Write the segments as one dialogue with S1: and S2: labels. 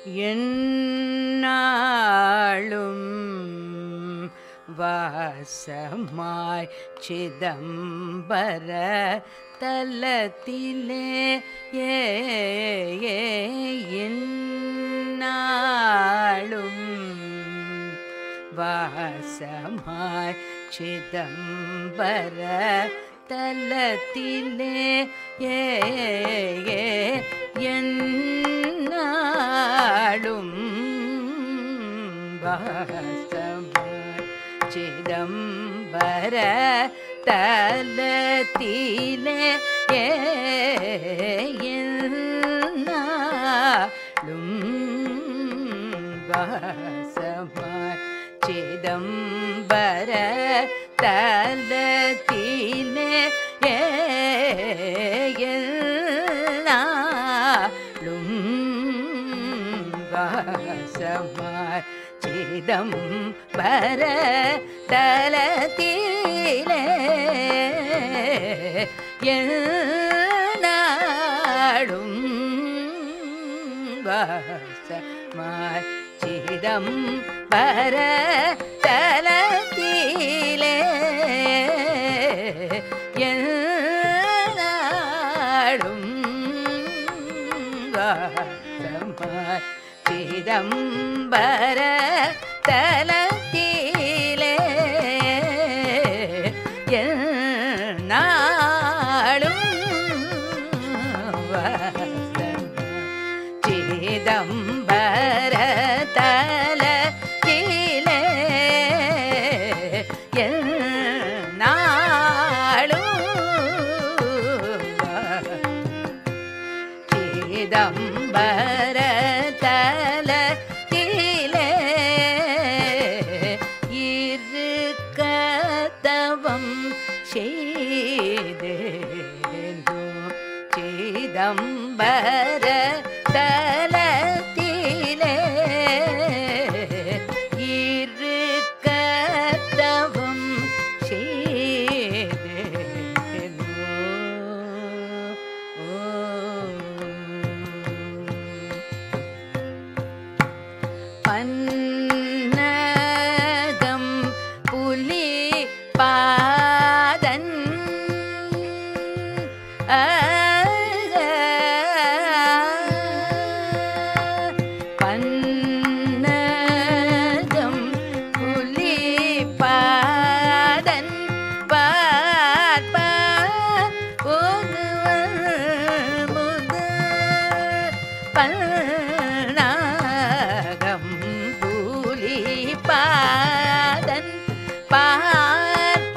S1: என்னாளும் வாசமாய் சிதம்பர தலத்திலே ஏ ஏ, என்னாளும் வாசமாய் சிதம்பர தலத்திலே ஏ ஏ, என்னாளும் வாசமாய் சிதம்பர தலத்திலே ஏ என்னாளும் வாசமாய் சிதம்பர தலத்திலே ஏ என்னாளும் வாசமாய் சிதம்பர தலத்திலே என்னாடும் வாசமாய் சிதம்பர தலத்திலே என்னாடும் வாசமாய் சிதம்பர தலத்திலே நாளும் சிதம்பர தலத்திலே நாளும் சிதம்பர தலத்திலே இருக்கத்தவம் செய்தேனோ சிதம்பர தலத்திலே இருக்கத்தவம் பன்னகம் புலி பாதன் பன்னகம் புலி பாதன் பார்ப்ப ஒருவர் முதல் பல்நாகம் புலி பாதன் பார்ப்ப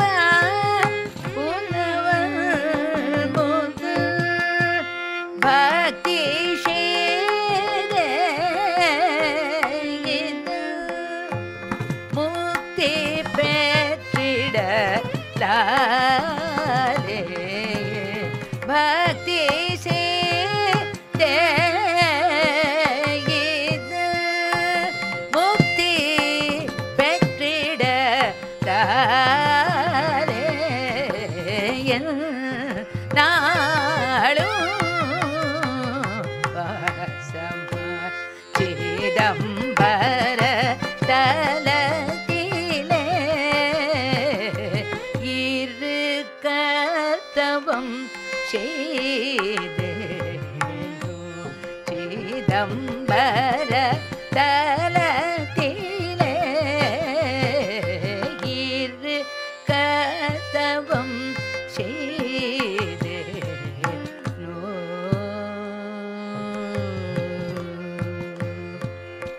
S1: உணவர் முதல் பக்தி செய்தே முக்தி பெற்றிட லாலே பக்தி செய்தே முக்தி பெற்றிட லாலே நாளும் வாசமாய் சிதம்பர தலத்திலே இருக்கத்தவம் செய்தேனோ சிதம்பர தலத்திலே இருக்கத்தவம் செய்தேனோ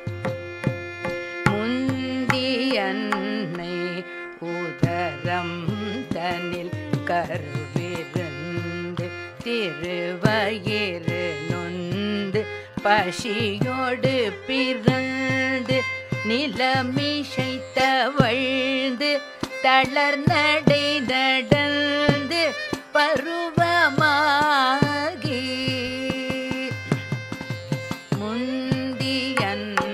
S1: முந்தியன்னை உதரம் தனில் கருவிருந்து திருவயிறு நொந்து பசியோடு பிறந்து நிலமிசை தவழ்ந்து தளர் நடை நடந்து பருவமாகி முந்தியன்று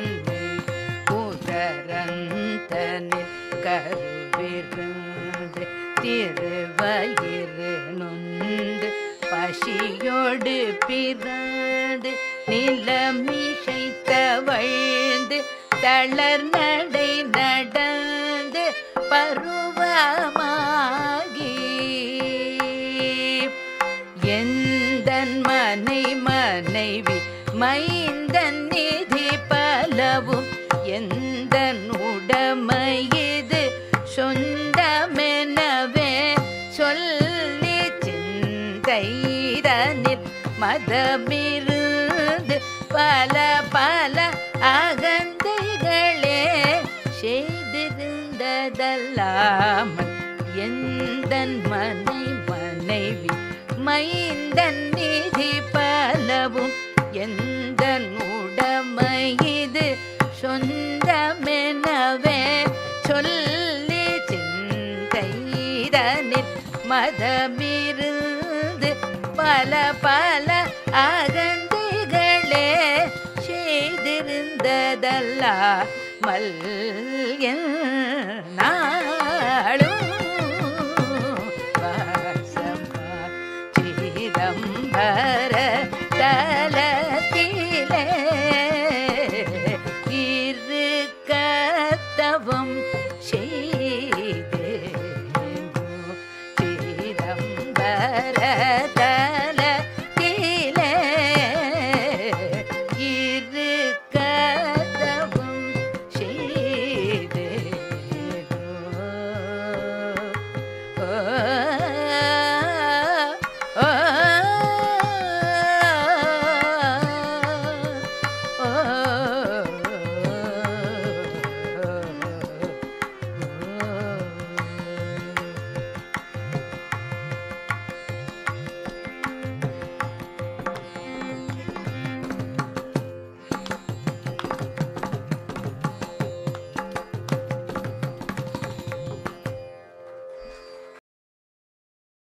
S1: உதரந்தனில் கருவிருந்து திருவயிறு நொந்து பசியோடு பிறந்து நிலமிசைத்த தவழ்ந்து தளர் நடை நடந்து பருவமாகி எந்தன் மனை மனைவி மைந்தன் நிதி பலவும் எந்தன் உடமையிது சொந்தமெனவே சொல்லி சிந்தைதனில் மதமிருந்து பல பல அகந்தைகளே செய்திருந்ததல்லாமல் எந்தன் மனை மனைவி மைந்தன் நிதி பலவும் எந்தன் உடமையிது சொந்தமெனவே சொல்லி சிந்தைதனில் மதமிருந்து பல பல அகந்தைகளே செய்திருந்ததல்லா மல் நான்